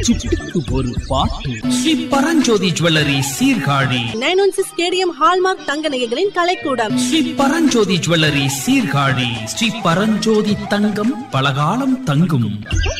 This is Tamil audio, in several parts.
சிட்டுக்கு ஒரு பாட்டு Shri Paranjothi jewellery Sirkazhi nine one six KDM hallmark தங்க நகைகளின் கலைக்கூடம் ஸ்ரீ பரஞ்சோதி ஜுவல்லரி சீர்காழி ஸ்ரீ பரஞ்சோதி தங்கம் பலகாலம் தங்கும்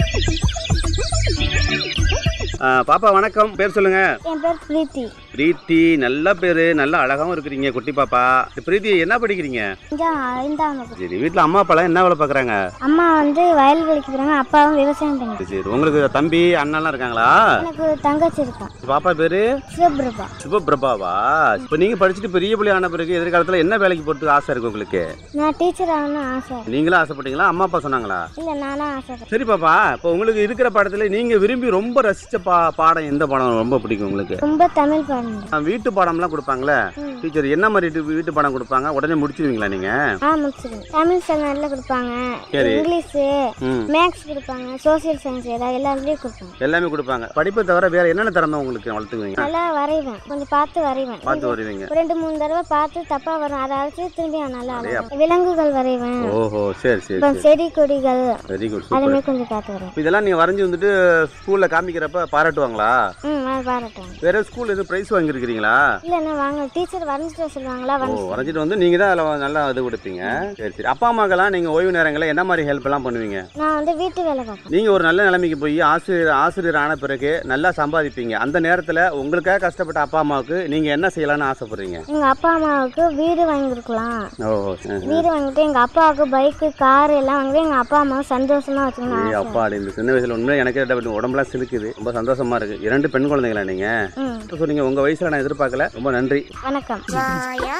ஆ, பாப்பா வணக்கம் பேர் சொல்லுங்க என் பேர் பிரீத்தி பிரீத்தி நல்ல பேரு நல்ல அழகாவும் இருக்கிறீங்க குட்டி பாப்பா பிரீத்தி என்ன படிக்கிறீங்க அஞ்சாம் ஐந்தாம் வகுப்பு சரி வீட்ல அம்மா அப்பாலாம் என்ன வேலை பாக்குறாங்க அம்மா வந்து வயல்வெளிக்கு போகிறாங்க அப்பாவும் விவசாயம் பண்ணிட்டு சரி உங்களுக்கு தம்பி அண்ணன்லாம் இருக்காங்களா எனக்கு தங்கச்சி இருக்கான் பாப்பா பேரு சிவபிரபா சுபபிரபாவா இப்போ நீங்க படிச்சுட்டு பெரிய பிள்ளை ஆன பிறகு எதிர்காலத்துல என்ன வேலைக்கு போட்டு ஆசை இருக்கு உங்களுக்கு நான் டீச்சர் ஆகணும்னு ஆசை நீங்களும் ஆசைப்பட்டீங்களா அம்மா அப்பா சொன்னாங்களா இல்லை நானும் ஆசைப்பட்டேன் சரி பாப்பா இப்போ உங்களுக்கு இருக்கிற படத்துல நீங்க விரும்பி ரொம்ப ரசிச்ச பா பாடம் எந்த பாடம் ரொம்ப பிடிக்கும் உங்களுக்கு ரொம்ப தமிழ் பாடம் ஆ, வீட்டு பாடம்லாம் கொடுப்பாங்களே டீச்சர் என்ன மாதிரி வீட்டு- வீட்டு பாடம் கொடுப்பாங்க உடனே முடிச்சிருவீங்களா நீங்க ஆ முடிச்சிருக்கேன் தமிழ் சேனலில் கொடுப்பாங்க சரி. இங்கிலீஷு ம் மேக்ஸ் கொடுப்பாங்க சோசியல் சயின்ஸ் ஏதாவது எல்லாத்துலேயும் கொடுப்பாங்க எல்லாமே கொடுப்பாங்க படிப்பை தவிர வேற என்னென்ன திறமை உங்களுக்கு வளர்த்துக்குவீங்க நல்லா வரைவேன் கொஞ்சம் பார்த்து வரைவேன் பார்த்து வருவீங்க ஒரு ரெண்டு மூணு தடவை பார்த்து தப்பா வரும் அதை அழைச்சி திரும்பி நான் நல்லா அழகா விலங்குகள் வரைவேன் ஓஹோ சரி சரி அப்புறம் செடி கொடிகள் வெரி குட் சூப்பர் அதுமாதிரி கொஞ்சம் பார்த்து வரேன் இதெல்லாம் நீங்க வரைஞ்சி வந்துட்டு ஸ்கூல்ல காமிக்கிறப்ப பாராட்டுவாங்களா ம் அது பாராட்டுவாங்க வேற ஸ்கூல் எதுவும் பிரைஸ் வாங்கியிருக்கிறீங்களா இல்லை நான் வாங்க டீச்சர் வரைஞ்சிட்டு வர சொல்லுவாங்களா ஓ வரைஞ்சி வரைஞ்சிட்டு வந்து நீங்க தான் அதில் நல்லா இது கொடுப்பீங்க சரி சரி அப்பா அம்மாக்கெல்லாம் நீங்க ஓய்வு நேரங்களில் என்ன மாதிரி ஹெல்ப் எல்லாம் பண்ணுவீங்க நான் வந்து வீட்டு வேலை பார்ப்பேன் நீங்க ஒரு நல்ல நிலைமைக்கு போய் ஆசிரியர் ஆசிரியர் ஆன பிறகு நல்லா சம்பாதிப்பீங்க அந்த நேரத்துல உங்களுக்காக கஷ்டப்பட்ட அப்பா அம்மாவுக்கு நீங்க என்ன செய்யலாம்னு ஆசைப்படுறீங்க எங்கள் அப்பா அம்மாவுக்கு வீடு வாங்கி கொடுக்கலாம் ஓஹோ ஆ. வீடு வாங்கிட்டு எங்கள் அப்பாவுக்கு பைக்கு கார் எல்லாம் வாங்கிட்டு எங்கள் அப்பா அம்மாவை சந்தோஷமா வச்சுக்கணும் ஏய் அப்பா இந்த சின்ன வயசுல உண்மையிலே எனக்கு கேட்ட உடம்புலாம் சிலுக்குது ரொம்ப சந்தோஷமா இருக்கு இரண்டு பெண் குழந்தைங்களா நீங்க ம் இப்போ சொன்னீங்க உங்க வயசுல நான் எதிர்பார்க்கல ரொம்ப நன்றி வணக்கம்